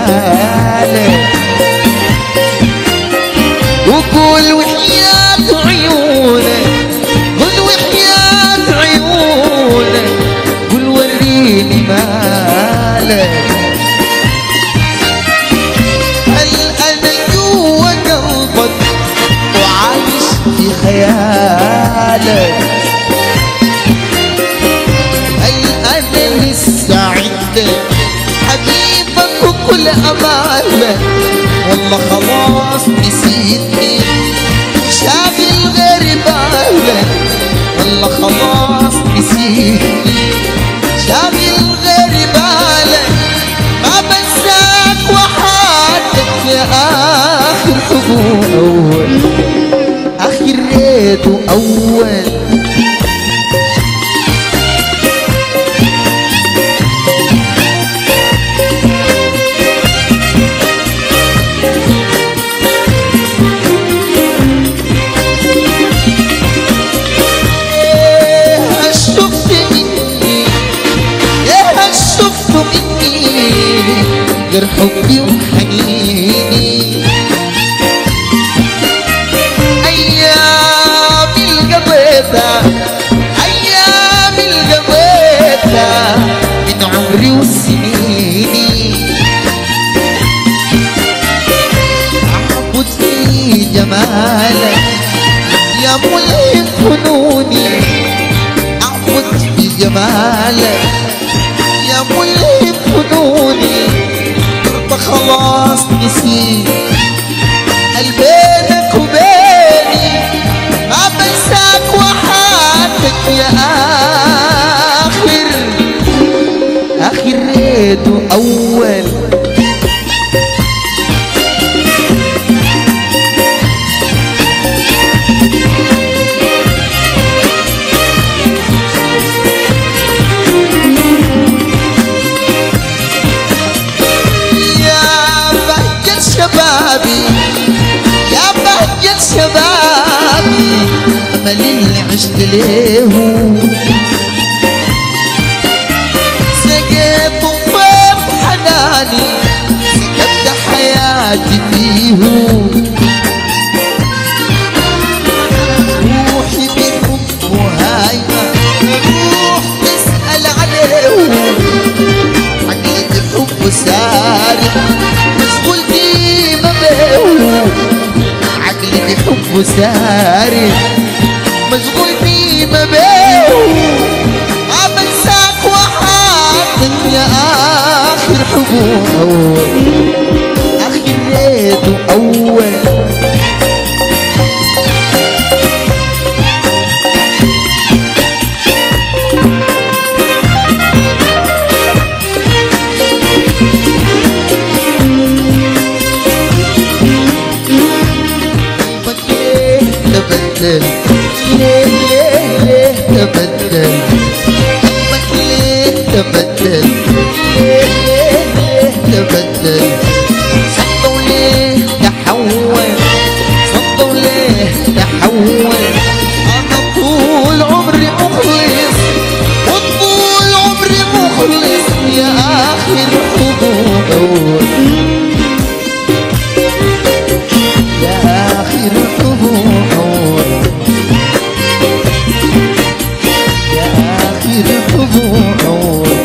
جمالك وقول وحياة عيونك قول وحياة عيونك قول وريني مالك هل انا جوا قلبك وعايش في خيالك هل انا لسه عندك حبيبك وكل امالك والله خلاص نسيتني شاغل غير بالك والله خلاص نسيتني شاغل غير بالك ما بنساك وحاتك يا اخر حبوب اول اخر ريت اول إيه هل شفت مني ايه هل شفت مني غير حبي وحنيني ايام القضيتها ايام القضيتها من عمري وسنيني اعبد في جمالك يا ملهم فنوني اعبد في جمالك يا ملهم فنوني انت خلاص نسيت البينك وبيني ما بنساك وحاتك يا اخر اخر ريت اول يا بهجة شبابي يا بهجة شبابي أمل اللي عشت ليه سقيت طيب حناني سكبت حياتي فيه روحي بحبه هايمة روح تسأل عليه عقلي بحبه سارق مشغول ديما بيه عقلي بحبه سارق مشغول ديما بيه ما بنساك وحاطط يا اخر حبوب اخر ريت اول قلبك ليه تبدل ليه ليه ليه تبدل قلبك ليه تبدل ليه ليه ليه تبدل صدوا ليه تحول صدوا ليه تحول انا طول عمري مخلص وطول عمري مخلص يا اخر حبوب يا آخر حبوب يا آخر حبوب